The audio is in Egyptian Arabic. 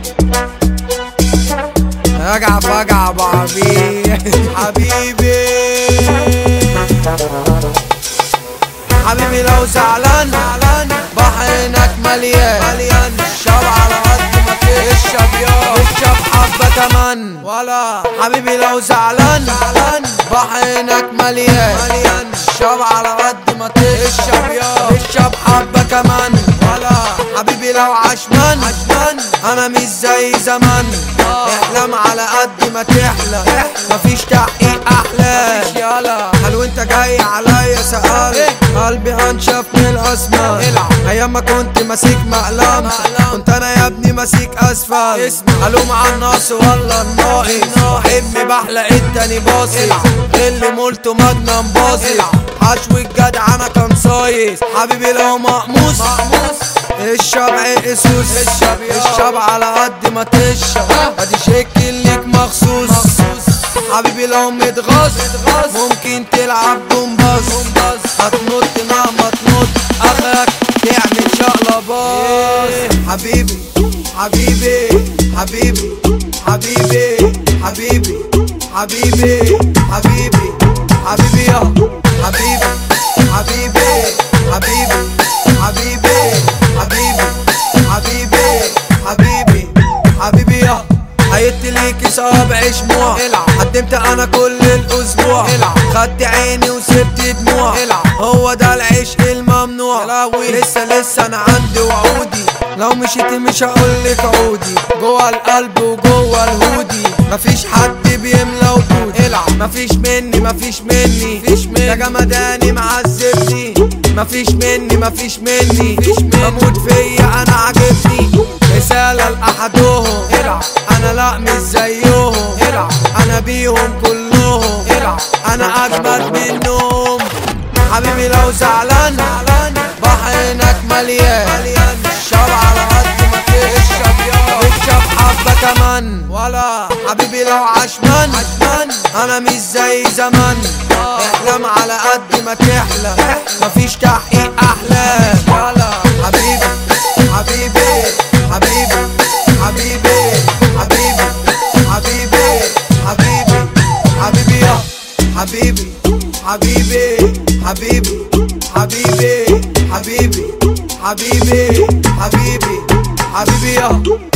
رجع فجع ابو عبيد حبيبي حبيبي لو زعلان بحرك مليان مليان الشاب على قد ما تشرب يا اشرب حبة كمان ولا حبيبي لو زعلان زعلان بحرك مليان مليان الشاب على قد ما تشرب يا اشرب حبة كمان ولا حبيبي لو عشمان عشمان انا مش زي زمان احلم على قد ما تحلم مفيش تحقيق احلام يلا هل وانت جاي عليا سأل قلبي انشف من الاسماء ايام ما كنت ماسك مقلم كنت انا يا ابني ماسك اسفل الوم على الناس ولا الناقص حبني بحلق التاني باصي اللي مولته مجنن باصي حشو الجدع انا كان صايص حبيبي لو مقموس الشاب عرق سوس الشاب على قد ما تشرب ادي شكل ليك مخصوص حبيبي لو متغاظ ممكن تلعب جمباز هتنط مهما تنط اخرك تعمل شقلباز حبيبي حبيبي حبيبي حبيبي حبيبي حبيبي حبيبي حبيبي يا حبيبي حبيبي حبيبي حبيبي حبيبي حبيبي حبيبي حبيبي يا عيدت ليكي صابع شموع قدمت انا كل الاسبوع خدت عيني وسبت دموع هو ده العشق الممنوع لسه لسه انا عندي وعودي لو مشيت مش هقولك عودي جوه القلب وجوه الهودي مفيش حد بيملى وجودي مفيش مني مفيش مني ده جمداني معذبني مفيش مني مفيش مني بموت فيا انا عاجبني رسالة لأحدهم انا لا مش زيهم انا بيهم كلهم انا اجمد منهم حبيبي لو زعلان بحرك مليان الشاب على قد ما تشرب يا اشرب حبة كمان ولا حبيبي لو عشمان انا مش زي زمان احلم على قد ما تحلم مفيش تحقيق احلام ولا حبيبي حبيبي حبيبي حبيبي حبيبي حبيبي حبيبي حبيبي يا حبيبي حبيبي حبيبي حبيبي حبيبي حبيبي حبيبي حبيبي يا